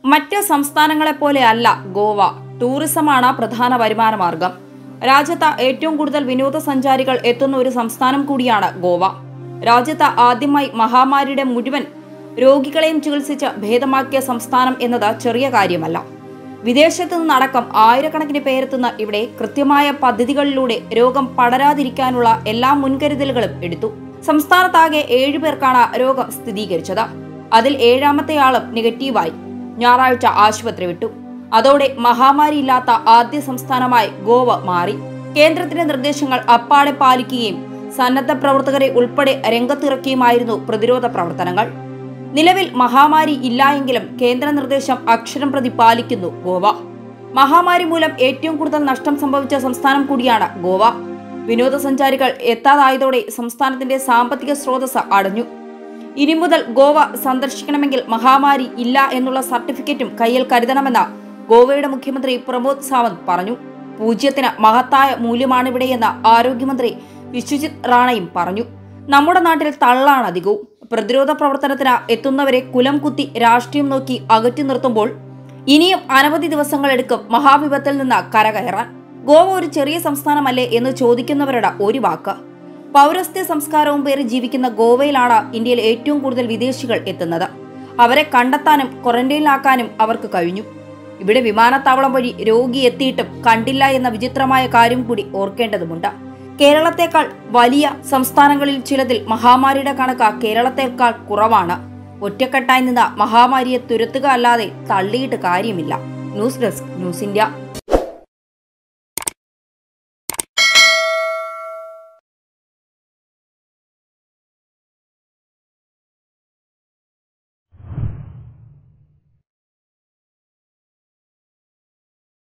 മറ്റ് സംസ്ഥാനങ്ങളെപ്പോലെ അല്ല ഗോവ ടൂറിസമാണ് പ്രധാന വരുമാന മാർഗം രാജ്യത്ത് ഏറ്റവും കൂടുതൽ വിനോദസഞ്ചാരികൾ എത്തുന്ന ഒരു സംസ്ഥാനം കൂടിയാണ് ഗോവ രാജ്യത്ത് ആദ്യമായി മഹാമാരിയുടെ മുഴുവൻ രോഗികളെയും ചികിത്സിച്ച് ഭേദമാക്കിയ സംസ്ഥാനം എന്നത് ചെറിയ കാര്യമല്ല വിദേശത്തു നിന്നടക്കം ആയിരക്കണക്കിന് പേരെത്തുന്ന ഇവിടെ കൃത്യമായ പദ്ധതികളിലൂടെ രോഗം പടരാതിരിക്കാനുള്ള എല്ലാ മുൻകരുതലുകളും എടുത്തു സംസ്ഥാനത്താകെ ഏഴുപേർക്കാണ് രോഗം സ്ഥിരീകരിച്ചത് അതിൽ ഏഴാമത്തെയാളും നെഗറ്റീവായി ഞായറാഴ്ച ആശുപത്രി വിട്ടു അതോടെ മഹാമാരിയില്ലാത്ത ആദ്യ സംസ്ഥാനമായി ഗോവ മാറി കേന്ദ്രത്തിന്റെ നിർദ്ദേശങ്ങൾ അപ്പാടെ പാലിക്കുകയും സന്നദ്ധ പ്രവർത്തകരെ ഉൾപ്പെടെ രംഗത്തിറക്കിയുമായിരുന്നു പ്രതിരോധ പ്രവർത്തനങ്ങൾ നിലവിൽ മഹാമാരി ഇല്ല എങ്കിലും കേന്ദ്ര നിർദ്ദേശം അക്ഷരം പ്രതി പാലിക്കുന്നു ഗോവ മഹാമാരി മൂലം ഏറ്റവും കൂടുതൽ നഷ്ടം സംഭവിച്ച സംസ്ഥാനം കൂടിയാണ് ഗോവ വിനോദസഞ്ചാരികൾ എത്താതായതോടെ സംസ്ഥാനത്തിന്റെ സാമ്പത്തിക സ്രോതസ് അടഞ്ഞു ഇനി മുതൽ ഗോവ സന്ദർശിക്കണമെങ്കിൽ മഹാമാരി ഇല്ല എന്നുള്ള സർട്ടിഫിക്കറ്റും കയ്യിൽ കരുതണമെന്ന് ഗോവയുടെ മുഖ്യമന്ത്രി പ്രമോദ് സാവന്ത് പറഞ്ഞു പൂജ്യത്തിന് മഹത്തായ മൂല്യമാണിവിടെയെന്ന് ആരോഗ്യമന്ത്രി വിശ്വജിത് റാണയും പറഞ്ഞു നമ്മുടെ നാട്ടിൽ തള്ളാണ് അധികവും പ്രതിരോധ പ്രവർത്തനത്തിന് എത്തുന്നവരെ കുലം കുത്തി രാഷ്ട്രീയം നോക്കി അകറ്റി നിർത്തുമ്പോൾ ഇനിയും അനവധി ദിവസങ്ങളെടുക്കും മഹാവിപത്തിൽ നിന്ന് കരകയറാൻ ഗോവ ഒരു ചെറിയ സംസ്ഥാനമല്ലേ എന്ന് ചോദിക്കുന്നവരുടെ ഒരു വാക്ക് പൗരസ്ത്യ സംസ്കാരവും പേര് ജീവിക്കുന്ന ഗോവയിലാണ് ഇന്ത്യയിൽ ഏറ്റവും കൂടുതൽ വിദേശികൾ എത്തുന്നത് അവരെ കണ്ടെത്താനും ക്വാറന്റൈനിലാക്കാനും അവർക്ക് കഴിഞ്ഞു ഇവിടെ വിമാനത്താവളം വഴി രോഗി എത്തിയിട്ടും കണ്ടില്ല എന്ന വിചിത്രമായ കാര്യം കൂടി ഓർക്കേണ്ടതുണ്ട് കേരളത്തെക്കാൾ വലിയ സംസ്ഥാനങ്ങളിൽ ചിലതിൽ മഹാമാരിയുടെ കണക്ക് കേരളത്തെക്കാൾ കുറവാണ് ഒറ്റക്കെട്ടായി നിന്ന് മഹാമാരിയെ തുരത്തുക അല്ലാതെ തള്ളിയിട്ട് കാര്യമില്ല ന്യൂസ് ഡെസ്ക് ന്യൂസ് ഇന്ത്യ